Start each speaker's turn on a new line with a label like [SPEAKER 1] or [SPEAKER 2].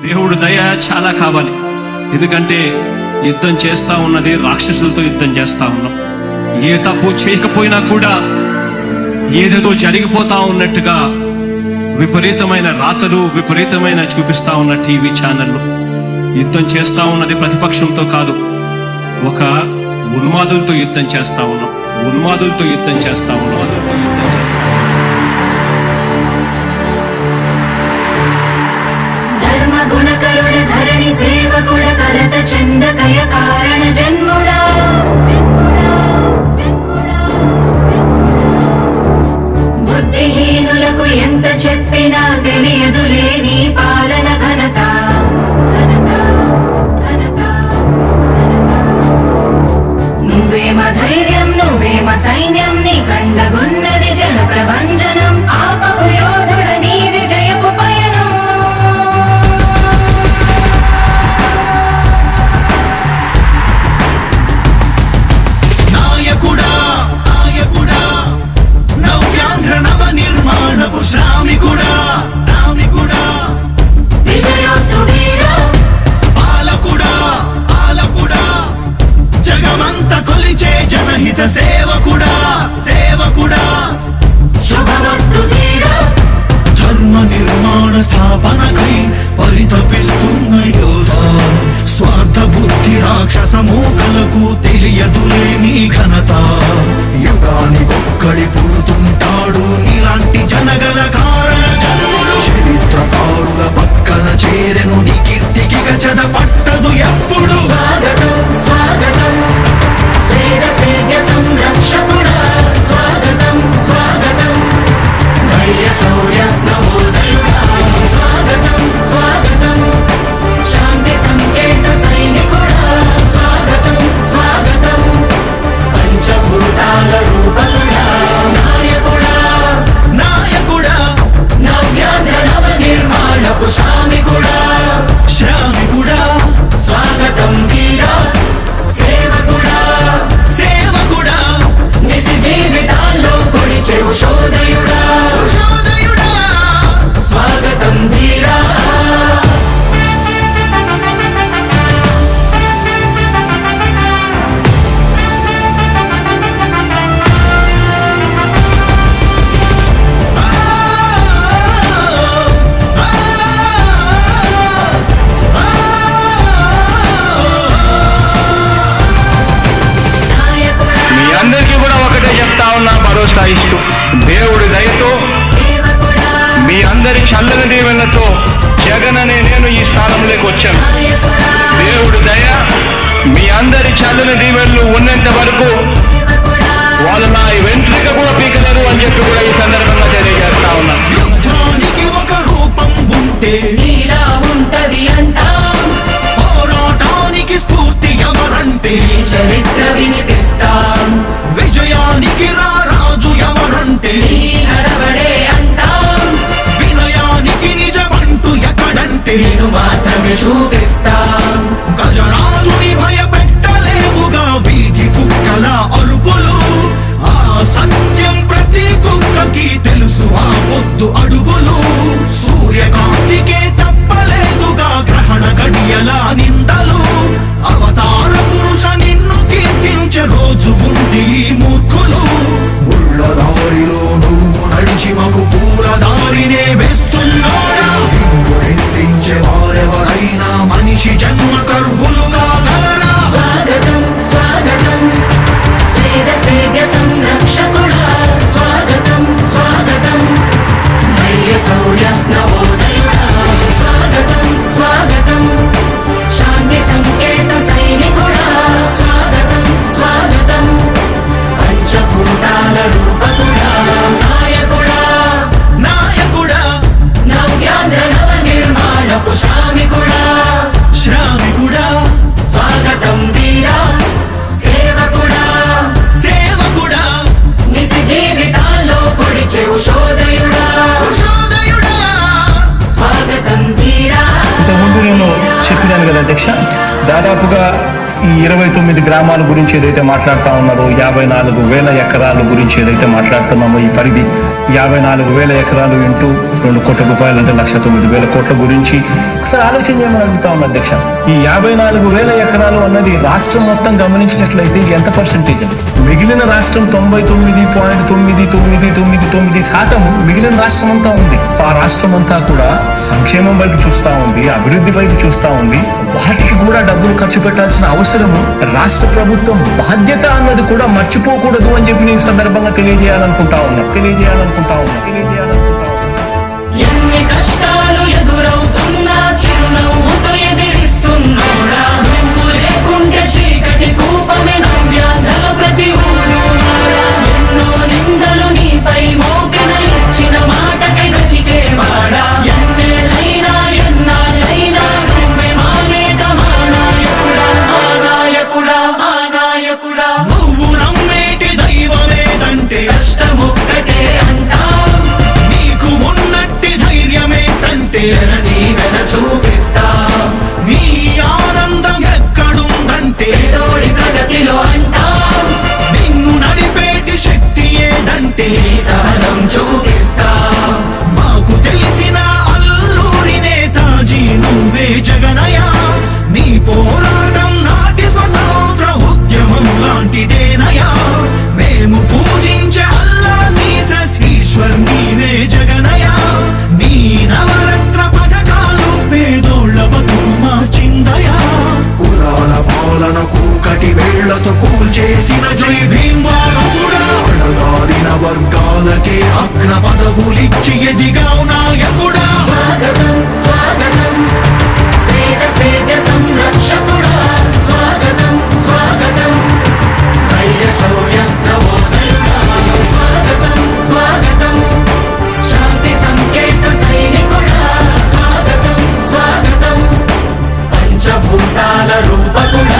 [SPEAKER 1] దేవుడు దయ చాలా కావాలి ఎందుకంటే యుద్ధం చేస్తా ఉన్నది రాక్షసులతో యుద్ధం చేస్తా ఉన్నాం ఏ తప్పు చేయకపోయినా కూడా ఏదేదో జరిగిపోతా ఉన్నట్టుగా విపరీతమైన రాతలు విపరీతమైన చూపిస్తా ఉన్న టీవీ ఛానళ్ళు యుద్ధం చేస్తా ఉన్నది ప్రతిపక్షంతో కాదు ఒక ఉన్మాదులతో యుద్ధం చేస్తా ఉన్నాం ఉన్మాదులతో యుద్ధం చేస్తా ఉన్నాం ఉన్మాదులతో యుద్ధం చేస్తా ఉన్నాం.
[SPEAKER 2] ధర్మ గుణకరుణ ధరణి సేవకుడ కలత చందకయ కారణ జన్ముడా జన్ముడా, జన్ముడా, బుద్ధిహీనులకు ఎంత చెప్పినా తెలియదులే నీ పాలన ఘనత ఘనత, ఘనత, ఘనత. నువ్వేమ ధైర్యం నువ్వేమ సైన్యం నీ కండగున్నది జన ప్రభంజనం ఆపకు యోధుడ నీ విజయపు పయనం
[SPEAKER 3] నాయకుడా నాయకుడా నవ్యాంధ్ర నవ నిర్మాణపు శ్రామికుడా శ్రామికుడా
[SPEAKER 2] విజయోస్తు వీరా
[SPEAKER 3] పాలకుడా పాలకుడా జగమంత కొలిచే జనహిత సేవకుడా సేవకుడా
[SPEAKER 2] శుభమస్తు ధీరా
[SPEAKER 3] ధర్మ నిర్మాణ స్థాపనకై పరితపిస్తున్న యోధ స్వార్థ బుద్ధి రాక్షస మూకలకు తెలియదులే నీ ఘనత
[SPEAKER 4] యుగానికొక్కడి పుడుతుంటాడు
[SPEAKER 3] నీలాంటి జనగల కారణ జన్ముడు
[SPEAKER 4] చరిత్రకారుల పక్కన చేరెను
[SPEAKER 3] నీ కీర్తికి గచద పట్టదు ఎప్పుడు
[SPEAKER 2] స్వాగతం స్వాగతం సేద సేద్య సంరక్షకుడా స్వాగతం స్వాగతం ధైర్య శౌర్య నవోదయుడా స్వాగతం స్వాగతం శాంతి సంకేత సైనికుడా స్వాగతం స్వాగతం పంచభూతాల రూపకుడా నాయకుడా
[SPEAKER 3] నాయకుడా
[SPEAKER 2] నవ్యాంధ్ర నవ నిర్మాణపు శ్రామికుడా
[SPEAKER 3] శ్రామికుడా
[SPEAKER 2] స్వాగతం వీరా సేవకుడా
[SPEAKER 3] సేవకుడా
[SPEAKER 2] నిజ జీవితాల్లో పొడిచే ఉషోదయుడా
[SPEAKER 3] ఉషోదయుడా
[SPEAKER 2] స్వాగతం ధీరా నాయకుడా
[SPEAKER 5] మీ అందరికీ కూడా ఒకటే చెప్తా ఉన్నా భరోసా ఇస్తూ దేవుడి దయతో
[SPEAKER 2] సేవకుడా
[SPEAKER 5] మీ అందరి చల్లని దీవెనతో జగన్ అనే నేను ఈ స్థానంలోకి వచ్చాను
[SPEAKER 2] నాయకుడా
[SPEAKER 5] దేవుడి దయ మీ అందరి చల్లని దీవెనలు ఉన్నంత వరకు
[SPEAKER 2] సేవకుడా
[SPEAKER 5] వాళ్ళు నా వెంట్రిక కూడా పీకలేరు అని చెప్పి కూడా ఈ సందర్భంగా తెలియజేస్తా ఉన్నా
[SPEAKER 3] యుద్ధానికి ఒక రూపం ఉంటే
[SPEAKER 2] నీలా ఉంటది అంటాం
[SPEAKER 3] పోరాటానికి స్ఫూర్తి ఎవరంటే
[SPEAKER 2] నీ చరిత్ర వినిపిస్తాం
[SPEAKER 3] విజయానికి రారాజు ఎవరంటే
[SPEAKER 2] నీ నడవడే అంటాం
[SPEAKER 3] వినయానికి నిజమంటూ ఎక్కడంటే
[SPEAKER 2] నేను మాత్రమే చూపిస్తాం
[SPEAKER 3] గజరాజుని భయపెట్టలేవుగా వీధి కుక్కల అరుపులు ఆ సత్యం ప్రతి కుక్కకి తెలుసు ఆ పొద్దు అడుగులు సూర్యకాంతికే తప్పలేదుగా గ్రహణ గడియల నిందలు అవతార పురుష నిన్ను కీర్తించే రోజు ఉంది ఈ మూర్ఖులు
[SPEAKER 4] ముళ్ళ దారిలో నువ్వు నడిచి మగు పూల
[SPEAKER 3] దారినే వేస్తున్నాడా
[SPEAKER 4] నిన్ను నిందించే వారెవరైనా
[SPEAKER 3] మనిషి జన్మ కరువులుగా గలరా
[SPEAKER 2] స్వాగతం స్వాగతం సేద సేద్య సంరక్షకుడా స్వాగతం స్వాగతం ధైర్య శౌర్య నవోదయుడా స్వాగతం స్వాగతం శాంతి సంకేత సైనికుడా స్వాగతం స్వాగతం పంచభూతాల రూపకుడా నాయకుడా
[SPEAKER 3] నాయకుడా
[SPEAKER 2] నవ్యాంధ్ర నవ నిర్మాణపు శ్రామికుడా
[SPEAKER 3] శ్రామికుడా
[SPEAKER 2] స్వాగతం వీరా సేవకుడా
[SPEAKER 3] సేవకుడా
[SPEAKER 2] నిజ జీవితాల్లో పొడిచే ఉషోదయుడా
[SPEAKER 3] ఉషోదయుడా
[SPEAKER 2] స్వాగతం ధీరా
[SPEAKER 6] ఇంతకుముందు నేను చెప్పినాను కదా అధ్యక్ష దాదాపుగా ఈ ఇరవై తొమ్మిది గ్రామాల గురించి ఏదైతే మాట్లాడుతా ఉన్నారో యాభై నాలుగు వేల ఎకరాల గురించి ఏదైతే మాట్లాడుతున్నామో ఈ పరిధి యాభై నాలుగు వేల ఎకరాలు ఇంటూ రెండు కోట్ల రూపాయలు అంటే లక్ష తొమ్మిది వేల కోట్ల గురించి ఒకసారి ఆలోచన చేయమని అడుగుతా ఉన్నా అధ్యక్ష ఈ యాభై నాలుగు వేల ఎకరాలు అన్నది రాష్ట్రం మొత్తం గమనించినట్లయితే ఇది ఎంత పర్సెంటేజ్ అండి మిగిలిన రాష్ట్రం తొంభై తొమ్మిది పాయింట్ తొమ్మిది తొమ్మిది తొమ్మిది తొమ్మిది శాతం మిగిలిన రాష్ట్రం అంతా ఉంది ఆ రాష్ట్రం అంతా కూడా సంక్షేమం వైపు చూస్తా ఉంది అభివృద్ధి వైపు చూస్తా ఉంది వాటికి కూడా డబ్బులు ఖర్చు పెట్టాల్సిన అవసరము రాష్ట్ర ప్రభుత్వం బాధ్యత అన్నది కూడా మర్చిపోకూడదు అని చెప్పి నేను ఈ సందర్భంగా తెలియజేయాలనుకుంటా ఉన్నా తెలియజేయాలనుకుంటా ఉన్నా తెలియజేయాలనుకుంటా ఉన్నా
[SPEAKER 2] ఎన్ని కష్టాలు ఎదురవుతున్నా చిరునవ్వుతో ఎదిరిస్తున్నోడా నువ్వు లేకుంటే చీకటి కూపమే నవ్యాంధ్రలో ప్రతి ఊరు నాడా. ఎన్నో నిందలు నీపై మోపిన ఇచ్చిన మాటకై బ్రతికేవాడా ఎన్నేళ్ళైనా ఎన్నాళ్ళైనా నువ్వే మా నేత మా నాయకుడా మా నాయకుడా మా నాయకుడా
[SPEAKER 3] నువ్వు నమ్మేటి దైవమేదంటే
[SPEAKER 2] కష్టమొక్కటే అంటాం
[SPEAKER 3] నీకు ఉన్నట్టి ధైర్యమేంటంటే
[SPEAKER 2] జనదీవెన చూపిస్తాం
[SPEAKER 3] నీ ఆనందం ఎక్కడుందంటే
[SPEAKER 2] పేదోడి ప్రగతిలో అంటాం
[SPEAKER 3] నిన్ను నడిపేటి శక్తి ఏదంటే
[SPEAKER 2] నీ సహనం చూపిస్తాం
[SPEAKER 3] మాకు తెలిసిన అల్లూరి నేతాజీ నువ్వే జగనయ నీ పోరాటం నాటి స్వతంత్ర ఉద్యమం లాంటిదేనయా మేము పూజించే అల్లా జీసస్ ఈశ్వర్ నీవే జగనయ నీ నవరత్న పథకాలు పేదోళ్ళ బతుకు మార్చిందయా
[SPEAKER 4] కులాల పాలనకు కటి వేళ్లతో కూల్చేసిన
[SPEAKER 3] జై భీమ్ వారసుడా
[SPEAKER 4] అణగారిన వర్గాలకే అగ్ర
[SPEAKER 3] పదవులిచ్చి ఎదిగావు నాయకుడా
[SPEAKER 2] స్వాగతం స్వాగతం సేద సేద సంరక్షకుడా స్వాగతం స్వాగతం ధైర్య శౌర్య నవోదయుడా స్వాగతం స్వాగతం శాంతి సంకేత సైనికుడా స్వాగతం స్వాగతం పంచభూతాల రూపకుడా